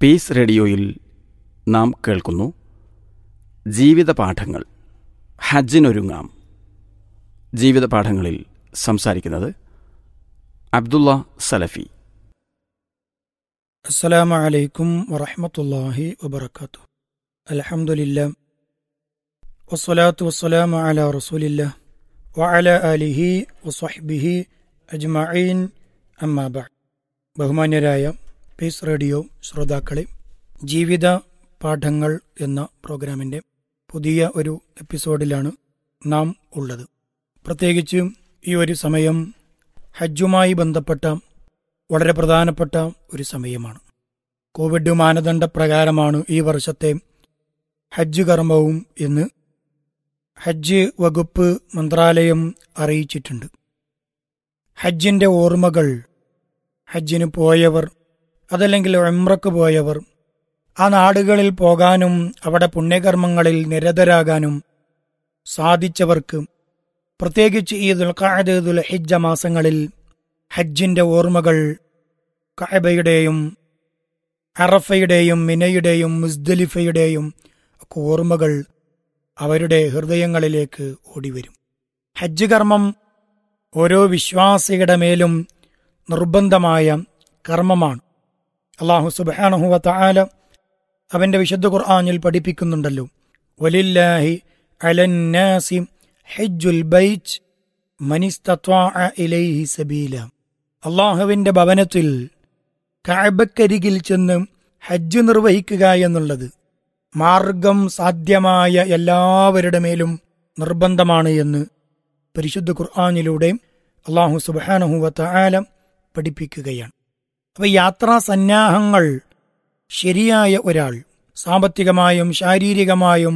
piece റേഡിയോയിൽ നാം കേൾക്കുന്നു ജീവിത പാഠങ്ങൾ ഹജ്ജിനൊരുങ്ങാം ജീവിത പാഠങ്ങളിൽ സംസാരിക്കുന്നത് അബ്ദുള്ള സലഫി السلام عليكم ورحمة الله وبركاته الحمد لله والصلاة والسلام على رسول الله وعلى آله وصحبه أجمعين أما بعد ബഹുമാന്യരായ പീസ് റേഡിയോ ശ്രോതാക്കളെ ജീവിത പാഠങ്ങൾ എന്ന പ്രോഗ്രാമിൻ്റെ പുതിയ ഒരു എപ്പിസോഡിലാണ് നാം ഉള്ളത് പ്രത്യേകിച്ച് ഈ ഒരു സമയം ഹജ്ജുമായി ബന്ധപ്പെട്ട വളരെ പ്രധാനപ്പെട്ട ഒരു സമയമാണ് കോവിഡ് മാനദണ്ഡ പ്രകാരമാണ് ഈ വർഷത്തെ ഹജ്ജ് കർമ്മവും എന്ന് ഹജ്ജ് വകുപ്പ് മന്ത്രാലയം അറിയിച്ചിട്ടുണ്ട് ഹജ്ജിന്റെ ഓർമ്മകൾ ഹജ്ജിന് പോയവർ അതല്ലെങ്കിൽ ഉംറക്ക് പോയവർ ആ നാടുകളിൽ പോകാനും അവിടെ പുണ്യകർമ്മങ്ങളിൽ നിരതരാകാനും സാധിച്ചവർക്ക് പ്രത്യേകിച്ച് ഈ ദുൽഖാദ് ദുൽഹിജ്ജ മാസങ്ങളിൽ ഹജ്ജിന്റെ ഓർമ്മകൾ കഅബയുടെയും അറഫയുടെയും മിനയുടെയും മുസ്ദലിഫയുടെയും ഒക്കെ ഓർമ്മകൾ അവരുടെ ഹൃദയങ്ങളിലേക്ക് ഓടിവരും ഹജ്ജ് കർമ്മം ഓരോ വിശ്വാസിയുടെ മേലും നിർബന്ധമായ കർമ്മമാണ് അള്ളാഹു സുബാനഹുവ താല അവന്റെ വിശുദ്ധ ഖുർആാനിൽ പഠിപ്പിക്കുന്നുണ്ടല്ലോ വലില്ലാഹി അലന്നാസി ഹജ്ജുൽ ബൈറ്റ് മനിസ്തത്വാഅ ഇലൈഹി സബീല അള്ളാഹുവിന്റെ ഭവനത്തിൽ കഅബക്കരികിൽ ചെന്ന് ഹജ്ജ് നിർവഹിക്കുക എന്നുള്ളത് മാർഗം സാധ്യമായ എല്ലാവരുടെ മേലും നിർബന്ധമാണ് എന്ന് പരിശുദ്ധ ഖുർആാനിലൂടെ അള്ളാഹു സുബാനഹുവത്ത ആലം പഠിപ്പിക്കുകയാണ് അപ്പൊ യാത്രാ സന്നാഹങ്ങൾ ശരിയായ ഒരാൾ സാമ്പത്തികമായും ശാരീരികമായും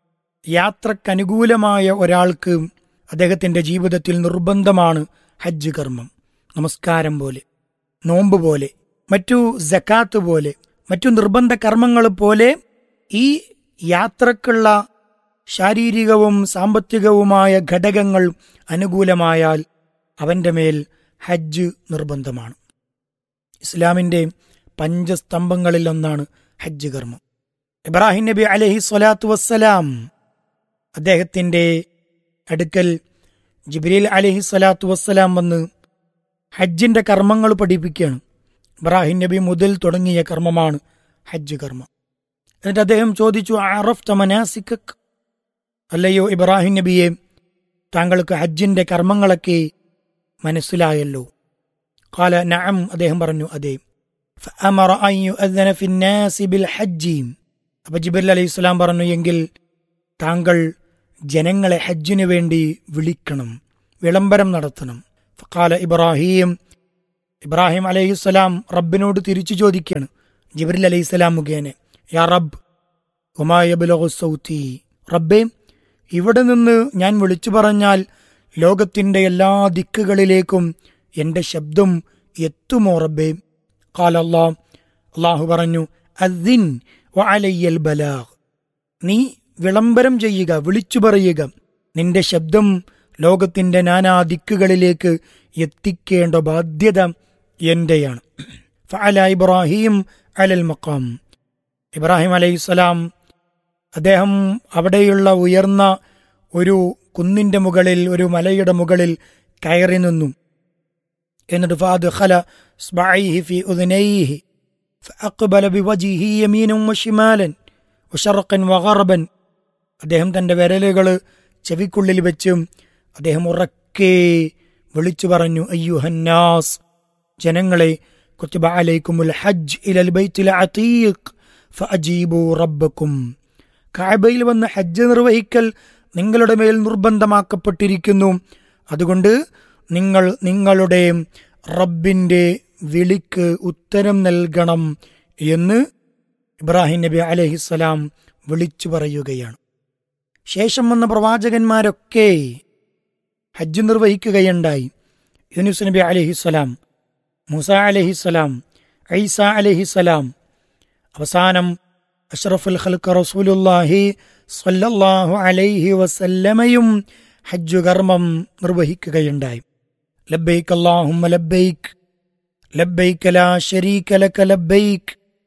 യാത്രക്കനുകൂലമായ ഒരാൾക്ക് അദ്ദേഹത്തിന്റെ ജീവിതത്തിൽ നിർബന്ധമാണ് ഹജ്ജ് കർമ്മം നമസ്കാരം പോലെ നോമ്പ് പോലെ മറ്റു ജക്കാത്ത് പോലെ മറ്റു നിർബന്ധ കർമ്മങ്ങൾ പോലെ ഈ യാത്രക്കുള്ള ശാരീരികവും സാമ്പത്തികവുമായ ഘടകങ്ങൾ അനുകൂലമായാൽ അവന്റെ മേൽ ഹജ്ജ് നിർബന്ധമാണ് ഇസ്ലാമിന്റെ പഞ്ചസ്തംഭങ്ങളിൽ ഒന്നാണ് ഹജ്ജ് കർമ്മം ഇബ്രാഹിം നബി അലഹി സ്വലാത്തു വസ്സലാം അദ്ദേഹത്തിന്റെ അടുക്കൽ ജിബ്രീൽ അലഹി സ്വലാത്തു വസ്സലാം വന്ന് ഹജ്ജിന്റെ കർമ്മങ്ങൾ പഠിപ്പിക്കുകയാണ് ഇബ്രാഹിം നബി മുതൽ തുടങ്ങിയ കർമ്മമാണ് ഹജ്ജ് കർമ്മം എന്നിട്ട് അദ്ദേഹം ചോദിച്ചു അറഫ് തമനാസിക്കക് അല്ലയോ ഇബ്രാഹിം നബിയെ താങ്കൾക്ക് ഹജ്ജിന്റെ കർമ്മങ്ങളൊക്കെ മനസ്സിലായല്ലോ കാല നഅം അദ്ദേഹം പറഞ്ഞു അതെ فأمر أن يؤذن في الناس بالحج അപ്പൊ ജിബിൽ അലൈഹി സ്വലാം പറഞ്ഞു എങ്കിൽ താങ്കൾ ജനങ്ങളെ ഹജ്ജിനു വേണ്ടി വിളിക്കണം വിളംബരം നടത്തണം ഫക്കാല ഇബ്രാഹിം ഇബ്രാഹിം അലൈഹിസ്സലാം റബ്ബിനോട് തിരിച്ചു ചോദിക്കുകയാണ് ജിബ്രിൽ അലൈഹിസ്സലാം മുഖേന യാ റബ്ബ് സൗത്തി റബ്ബേ ഇവിടെ നിന്ന് ഞാൻ വിളിച്ചു പറഞ്ഞാൽ ലോകത്തിന്റെ എല്ലാ ദിക്കുകളിലേക്കും എന്റെ ശബ്ദം എത്തുമോ റബ്ബേ കാലല്ലാ അള്ളാഹു പറഞ്ഞു അദ്ദിൻ വഅലയ്യൽ ബലാഗ് നീ വിളംബരം ചെയ്യുക വിളിച്ചു പറയുക നിന്റെ ശബ്ദം ലോകത്തിന്റെ നാനാ ദിക്കുകളിലേക്ക് എത്തിക്കേണ്ട ബാധ്യത എന്റെയാണ് ഫഅല ഇബ്രാഹിം അലൽ മക്കാം ഇബ്രാഹിം അലൈഹിസ്സലാം അദ്ദേഹം അവിടെയുള്ള ഉയർന്ന ഒരു കുന്നിന്റെ മുകളിൽ ഒരു മലയുടെ മുകളിൽ കയറി നിന്നു എന്നിട്ട് ഫഅദ്ഖല ഇസ്ബഅൈഹി ഫി ഉദ്നൈഹി فأقبل بوجهه يمينا وشمالا وشرقا وغربا അദ്ദേഹം തന്റെ വിരലുകൾ ചെവിക്കുള്ളിൽ വെച്ച് അദ്ദേഹം ഉറക്കെ വിളിച്ചു പറഞ്ഞു അയ്യുഹന്നാസ് ജനങ്ങളെ കുത്തിബ അലൈക്കുമുൽ ഹജ്ജ് ഇലൽ ബൈത്തിൽ അതീഖ് ഫഅജീബു റബ്ബക്കും കഅബയിൽ വന്ന് ഹജ്ജ് നിർവഹിക്കൽ നിങ്ങളുടെ മേൽ നിർബന്ധമാക്കപ്പെട്ടിരിക്കുന്നു അതുകൊണ്ട് നിങ്ങൾ നിങ്ങളുടെ റബ്ബിന്റെ വിളിക്ക് ഉത്തരം നൽകണം എന്ന് ഇബ്രാഹിം നബി അലഹിസ്സലാം വിളിച്ചു പറയുകയാണ് ശേഷം വന്ന പ്രവാചകന്മാരൊക്കെ ഹജ്ജ് നിർവഹിക്കുകയുണ്ടായി യൂനുസ് നബി അലഹിസ്സലാം മൂസ അലഹിസ്സലാം ഐസ അലഹിസ്സലാം അവസാനം അഷ്റഫുൽ ഖൽക്ക് റസൂലുല്ലാഹി സ്വല്ലല്ലാഹു അലൈഹി വസല്ലമയും ഹജ്ജു കർമ്മം നിർവഹിക്കുകയുണ്ടായി ലബ്ബൈക്ക് അല്ലാഹുമ്മ ലബ്ബൈക്ക് ലബ്ബൈക്ക് ലാ ശരീക ലക ലബ്ബൈക്ക്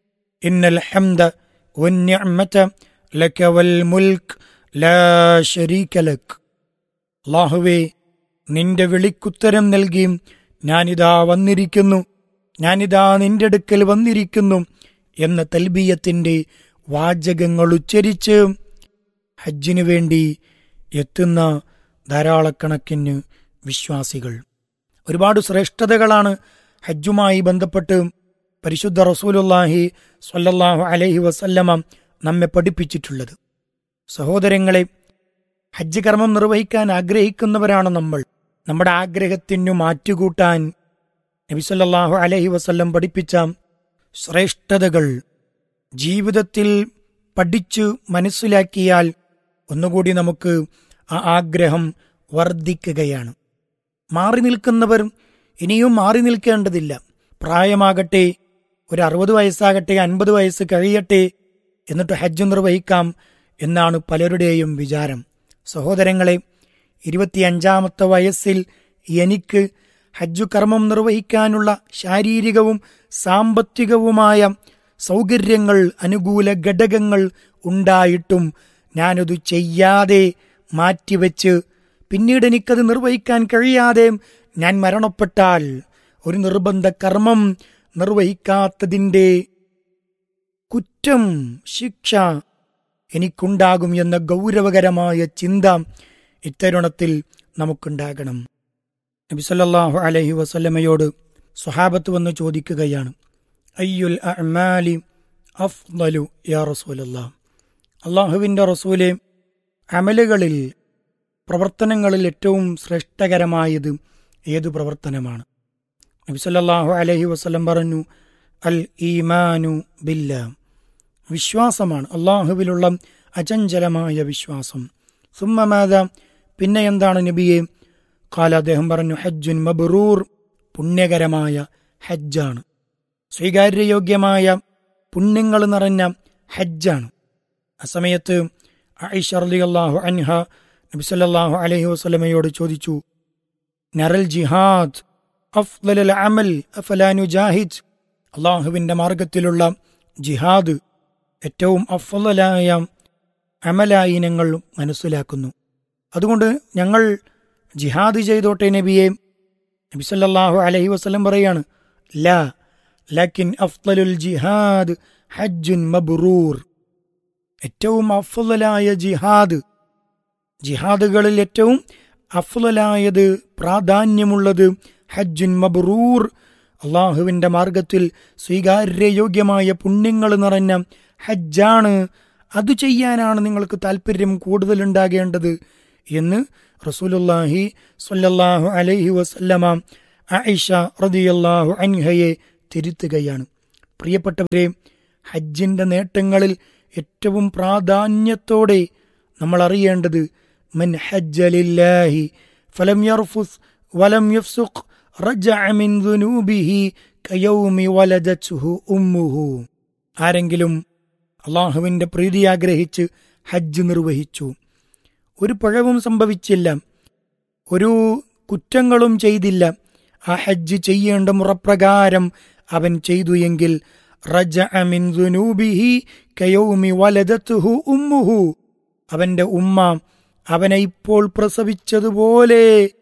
ഇന്നൽ ഹംദ വന്നിഅമത ലക വൽ മുൽക്ക് ലാ ശരീക ലക് അല്ലാഹുവേ നിന്റെ വിളിക്കുത്തരം നൽകി ഞാനിതാ വന്നിരിക്കുന്നു ഞാനിതാ നിന്റെ അടുക്കൽ വന്നിരിക്കുന്നു എന്ന തൽബീയത്തിന്റെ വാചകങ്ങൾ ഉച്ചരിച്ച് ഹജ്ജിനു വേണ്ടി എത്തുന്ന ധാരാളക്കണക്കിന് വിശ്വാസികൾ ഒരുപാട് ശ്രേഷ്ഠതകളാണ് ഹജ്ജുമായി ബന്ധപ്പെട്ട് പരിശുദ്ധ റസൂലുല്ലാഹി സ്വല്ലല്ലാഹു അലൈഹി വസല്ലമ നമ്മെ പഠിപ്പിച്ചിട്ടുള്ളത് സഹോദരങ്ങളെ ഹജ്ജ് കർമ്മം നിർവഹിക്കാൻ ആഗ്രഹിക്കുന്നവരാണ് നമ്മൾ നമ്മുടെ ആഗ്രഹത്തിനു മാറ്റുകൂട്ടാൻ നബിസല്ലാഹു അലൈഹി വസല്ലം പഠിപ്പിച്ച ശ്രേഷ്ഠതകൾ ജീവിതത്തിൽ പഠിച്ചു മനസ്സിലാക്കിയാൽ ഒന്നുകൂടി നമുക്ക് ആ ആഗ്രഹം വർദ്ധിക്കുകയാണ് മാറി നിൽക്കുന്നവർ ഇനിയും മാറി നിൽക്കേണ്ടതില്ല പ്രായമാകട്ടെ ഒരു അറുപത് വയസ്സാകട്ടെ അൻപത് വയസ്സ് കഴിയട്ടെ എന്നിട്ട് ഹജ്ജ് നിർവഹിക്കാം എന്നാണ് പലരുടെയും വിചാരം സഹോദരങ്ങളെ ഇരുപത്തിയഞ്ചാമത്തെ വയസ്സിൽ എനിക്ക് ഹജ്ജു കർമ്മം നിർവഹിക്കാനുള്ള ശാരീരികവും സാമ്പത്തികവുമായ സൗകര്യങ്ങൾ അനുകൂല ഘടകങ്ങൾ ഉണ്ടായിട്ടും ഞാനത് ചെയ്യാതെ മാറ്റിവെച്ച് പിന്നീട് എനിക്കത് നിർവഹിക്കാൻ കഴിയാതെ ഞാൻ മരണപ്പെട്ടാൽ ഒരു നിർബന്ധ കർമ്മം നിർവഹിക്കാത്തതിൻ്റെ കുറ്റം ശിക്ഷ എനിക്കുണ്ടാകും എന്ന ഗൗരവകരമായ ചിന്ത ഇത്തരുണത്തിൽ നമുക്കുണ്ടാകണം നബിസല്ലാഹു അലഹി വസല്ലമയോട് സ്വഹാബത്ത് വന്ന് ചോദിക്കുകയാണ് അയ്യുൽ അഅ്മാലി അഫ്ദലു യാ റസൂലല്ലാ അള്ളാഹുവിൻ്റെ റസൂലെ അമലുകളിൽ പ്രവർത്തനങ്ങളിൽ ഏറ്റവും ശ്രേഷ്ഠകരമായത് ഏതു പ്രവർത്തനമാണ് നബിസല്ലാഹു അലഹി വസ്ലം പറഞ്ഞു അൽ ഈമാനു ബില്ല വിശ്വാസമാണ് അള്ളാഹുവിലുള്ള അചഞ്ചലമായ വിശ്വാസം സുമ്മമാത പിന്നെ എന്താണ് നബിയെ കാല അദ്ദേഹം പറഞ്ഞു ഹജ്ജുൻ മബ്റൂർ പുണ്യകരമായ ഹജ്ജാണ് സ്വീകാര്യയോഗ്യമായ പുണ്യങ്ങൾ നിറഞ്ഞ ഹജ്ജാണ് ആ സമയത്ത് ആയിഷ റളിയല്ലാഹു അൻഹ നബി സല്ലല്ലാഹു അലൈഹി വസല്ലമയോട് ചോദിച്ചു നറൽ ജിഹാദ് അഫ്ദലൽ അമൽ അഫലാ നുജാഹിദ് അള്ളാഹുവിൻ്റെ മാർഗത്തിലുള്ള ജിഹാദ് ഏറ്റവും അഫ്ദലായ അമലായി ഞങ്ങൾ മനസ്സിലാക്കുന്നു അതുകൊണ്ട് ഞങ്ങൾ ജിഹാദ് ചെയ്തോട്ടെ നബിയെ നബി സല്ലല്ലാഹു അലൈഹി വസല്ലം പറയാണ് ലാ ലക്കിൻ അഫ്ദലുൽ ജിഹാദ് ഹജ്ജുൻ മബ്റൂർ ഏറ്റവും അഫ്ദലായ ജിഹാദ് ജിഹാദുകളിൽ ഏറ്റവും അഫ്ദലായത് പ്രാധാന്യമുള്ളത് ഹജ്ജുൻ മബ്റൂർ അള്ളാഹുവിൻ്റെ മാർഗത്തിൽ സ്വീകാര്യയോഗ്യമായ പുണ്യങ്ങൾ നിറഞ്ഞ ഹജ്ജാണ് അത് ചെയ്യാനാണ് നിങ്ങൾക്ക് താല്പര്യം കൂടുതലുണ്ടാകേണ്ടത് എന്ന് റസൂലുല്ലാഹി സ്വല്ലല്ലാഹു അലൈഹി വസല്ലമ ആയിഷ റദിയല്ലാഹു അൻഹയെ തിരുത്തുകയാണ് പ്രിയപ്പെട്ടവരെ ഹജ്ജിൻ്റെ നേട്ടങ്ങളിൽ ഏറ്റവും പ്രാധാന്യത്തോടെ നമ്മൾ അറിയേണ്ടത് മൻ ഹജ്ജലില്ലാഹി ഫലം യർഫുസ് വലം യഫ്സുഖ് റജഅ മിൻ ദുനൂബിഹി കയൗമി വലദത്ഹു ഉമ്മുഹു ആരെങ്കിലും അള്ളാഹുവിൻ്റെ പ്രീതി ആഗ്രഹിച്ച് ഹജ്ജ് നിർവഹിച്ചു ഒരു പിഴവും സംഭവിച്ചില്ല ഒരു കുറ്റങ്ങളും ചെയ്തില്ല ആ ഹജ്ജ് ചെയ്യേണ്ട മുറപ്രകാരം അവൻ ചെയ്തു എങ്കിൽ റജ അമിൻ ദുനൂബിഹി കയൗമി വലദത്തുഹു ഉമ്മുഹു അവന്റെ ഉമ്മ അവനെ ഇപ്പോൾ പ്രസവിച്ചതുപോലെ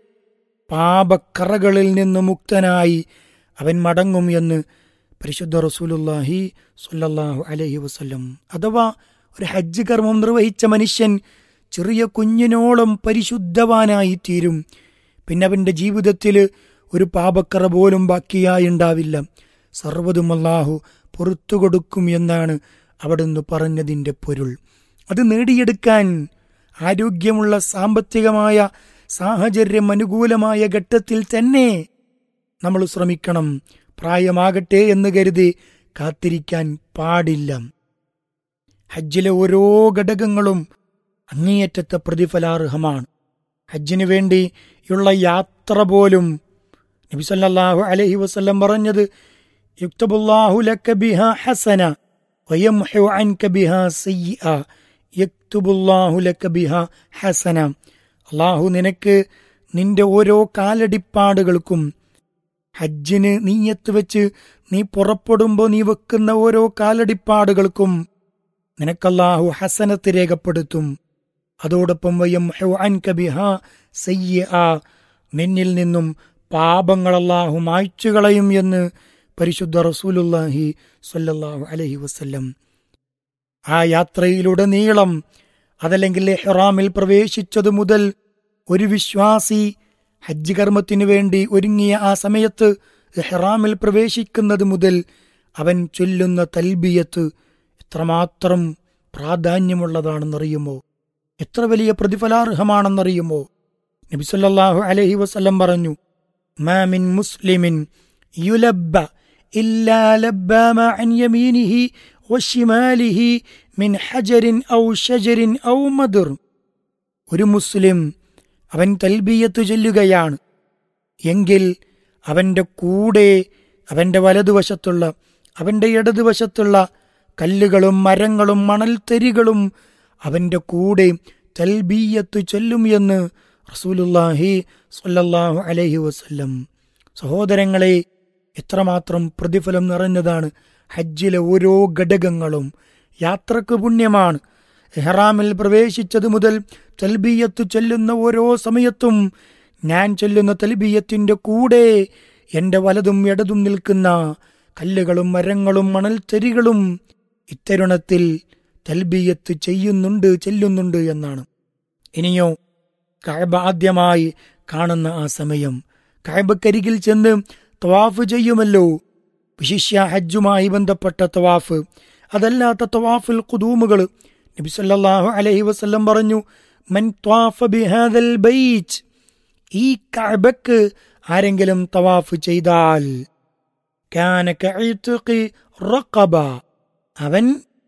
പാപക്കറകളിൽ നിന്ന് മുക്തനായി അവൻ മടങ്ങും എന്ന് പരിശുദ്ധ റസൂലുല്ലാഹി സുല്ലല്ലാഹു അലൈഹി വസല്ലം അഥവാ ഒരു ഹജ്ജ് കർമ്മം നിർവഹിച്ച മനുഷ്യൻ ചെറിയ കുഞ്ഞിനോളം പരിശുദ്ധവാനായി തീരും പിന്നെ അവന്റെ ജീവിതത്തിൽ ഒരു പാപക്കറ പോലും ബാക്കിയായി ഉണ്ടാവില്ല സർവ്വതും അല്ലാഹു പുറത്തു കൊടുക്കും എന്നാണ് അവിടുന്ന് പറഞ്ഞതിൻ്റെ പൊരുൾ അത് നേടിയെടുക്കാൻ ആരോഗ്യമുള്ള സാമ്പത്തികമായ സാഹചര്യം അനുകൂലമായ ഘട്ടത്തിൽ തന്നെ നമ്മൾ ശ്രമിക്കണം പ്രായമാകട്ടെ എന്ന് കരുതി കാത്തിരിക്കാൻ പാടില്ല ഹജ്ജിലെ ഓരോ ഘടകങ്ങളും അങ്ങേയറ്റത്തെ പ്രതിഫലാർഹമാണ് ഹജ്ജിന് വേണ്ടിയുള്ള യാത്ര പോലും നബി സല്ലല്ലാഹു അലൈഹി വസല്ലം പറഞ്ഞത് യുക്തബുല്ലാഹു ലക ബിഹ ഹസന വയംഹു അൻക ബിഹ സയ്യിഅ യക്തുബുല്ലാഹു ലക ബിഹ ഹസന അള്ളാഹു നിനക്ക് നിന്റെ ഓരോ കാലടിപ്പാടുകൾക്കും ഹജ്ജിന് നീയത്ത് വെച്ച് നീ പുറപ്പെടുമ്പോൾ നീ വെക്കുന്ന ഓരോ കാലടിപ്പാടുകൾക്കും നിനക്കല്ലാഹു ഹസനത്ത് രേഖപ്പെടുത്തും അതോടൊപ്പം വയം കബിഹ സയ്യ നിന്നിൽ നിന്നും പാപങ്ങൾ അല്ലാഹു മായ്ച്ചു കളയും എന്ന് പരിശുദ്ധ റസൂലുല്ലാഹി സ്വല്ലല്ലാഹു അലൈഹി വസല്ലം ആ യാത്രയിലൂടെ നീളം അതല്ലെങ്കിൽ എഹ്റാമിൽ പ്രവേശിച്ചതു മുതൽ ഒരു വിശ്വാസി ഹജ്ജ് കർമ്മത്തിനു വേണ്ടി ഒരുങ്ങിയ ആ സമയത്ത് എഹ്റാമിൽ പ്രവേശിക്കുന്നത് മുതൽ അവൻ ചൊല്ലുന്ന തൽബിയത്ത് എത്രമാത്രം പ്രാധാന്യമുള്ളതാണെന്നറിയുമോ എത്ര വലിയ പ്രതിഫലാർഹമാണെന്നറിയുമോ നബിസല്ലാഹു അലഹി വസ്ല്ലം പറഞ്ഞു മാമിൻ മുസ്ലിമിൻ യുലബ്ബ ഇല്ലാ ലബ്ബ അൻ യമീനിഹി വശിമാലിഹി മിൻ ഹജരിൻ ഔ ഷജരിൻ ഔ മദുർ ഒരു മുസ്ലിം അവൻ തൽബിയത്ത് ചൊല്ലുകയാണ് എങ്കിൽ അവന്റെ കൂടെ അവന്റെ വലതുവശത്തുള്ള അവന്റെ ഇടതുവശത്തുള്ള കല്ലുകളും മരങ്ങളും മണൽത്തരികളും അവന്റെ കൂടെ തൽബീയത്ത് ചൊല്ലും എന്ന് റസൂലുല്ലാഹി സ്വല്ലല്ലാഹു അലൈഹി വസല്ലം സഹോദരങ്ങളെ എത്രമാത്രം പ്രതിഫലം നിറഞ്ഞതാണ് ഹജ്ജിലെ ഓരോ ഘടകങ്ങളും യാത്രക്ക് പുണ്യമാണ് എഹ്റാമിൽ പ്രവേശിച്ചതു മുതൽ തൽബീയത്ത് ചൊല്ലുന്ന ഓരോ സമയത്തും ഞാൻ ചൊല്ലുന്ന തൽബീയത്തിന്റെ കൂടെ എന്റെ വലതും ഇടതും നിൽക്കുന്ന കല്ലുകളും മരങ്ങളും മണൽത്തരികളും ഇത്തരുണത്തിൽ തൽബീയത്ത് ചെയ്യുന്നുണ്ട് ചെല്ലുന്നുണ്ട് എന്നാണ് ഇനിയോ കഅബ ആദ്യമായി കാണുന്ന ആ സമയം കഅബക്കരികിൽ ചെന്ന് തവാഫ് ചെയ്യുമല്ലോ വിശിഷ്യ ഹജ്ജുമായി ബന്ധപ്പെട്ട തവാഫ് അതല്ലാത്ത തവാഫുൽ കുതൂമുകൾ നബി സല്ലല്ലാഹു അലൈഹി വസല്ലം പറഞ്ഞു മൻ ത്വാഫ ബിഹാദൽ ബൈറ്റ് ഈ കഅബക്ക് ആരെങ്കിലും തവാഫ് ചെയ്താൽ കാന കഇത്ഖി റഖബ അവൻ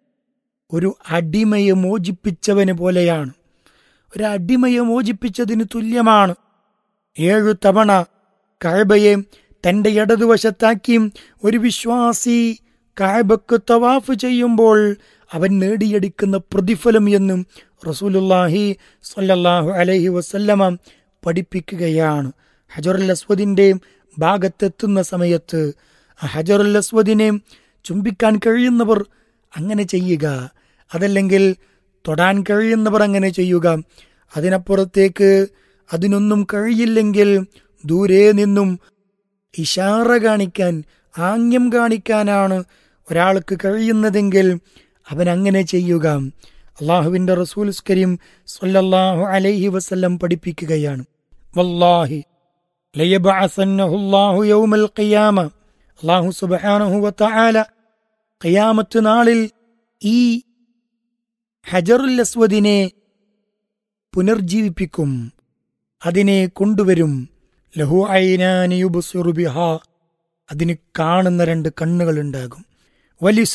ഒരു അടിമയെ മോചിപ്പിച്ചവന് പോലെയാണ് ഒരു അടിമയെ മോചിപ്പിച്ചതിന് തുല്യമാണ് ഏഴു തവണ കഅബയെ തന്റെ ഇടതുവശത്താക്കി ഒരു വിശ്വാസി കഅബക്ക് തവാഫ് ചെയ്യുമ്പോൾ അവൻ നേടിയെടുക്കുന്ന പ്രതിഫലം എന്നും റസൂലുല്ലാഹി സ്വല്ലല്ലാഹു അലൈഹി വസല്ലമ പഠിപ്പിക്കുകയാണ് ഹജറുൽ അസ്വദിന്റെ ഭാഗത്തെത്തുന്ന സമയത്ത് ആ ഹജറുൽ അസ്വദിനെ ചുംബിക്കാൻ കഴിയുന്നവർ അങ്ങനെ ചെയ്യുക അതല്ലെങ്കിൽ തൊടാൻ കഴിയുന്നവർ അങ്ങനെ ചെയ്യുക അതിനപ്പുറത്തേക്ക് അതിനൊന്നും കഴിയില്ലെങ്കിൽ ദൂരെ നിന്നും ഇഷാറ കാണിക്കാൻ ആംഗ്യം കാണിക്കാനാണ് ഒരാൾക്ക് കഴിയുന്നതെങ്കിൽ അവൻ അങ്ങനെ ചെയ്യുക അള്ളാഹുവിന്റെ റസൂൽ കരീം സല്ലല്ലാഹു അലൈഹി വസല്ലം പഠിപ്പിക്കുകയാണ് വല്ലാഹി ലയബഅസന്നഹു അല്ലാഹു യൗമൽ ഖിയാമ അല്ലാഹു സുബ്ഹാനഹു വതആല ഖിയാമത്ത് നാളിൽ ഈ ഹജറുൽ അസ്വദിനെ പുനർജീവിപ്പിക്കും അതിനെ കൊണ്ടുവരും ലഹു ഐനാനി യുബ്സിറു ബിഹാ അതിന് കാണുന്ന രണ്ട് കണ്ണുകളുണ്ടാകും വലി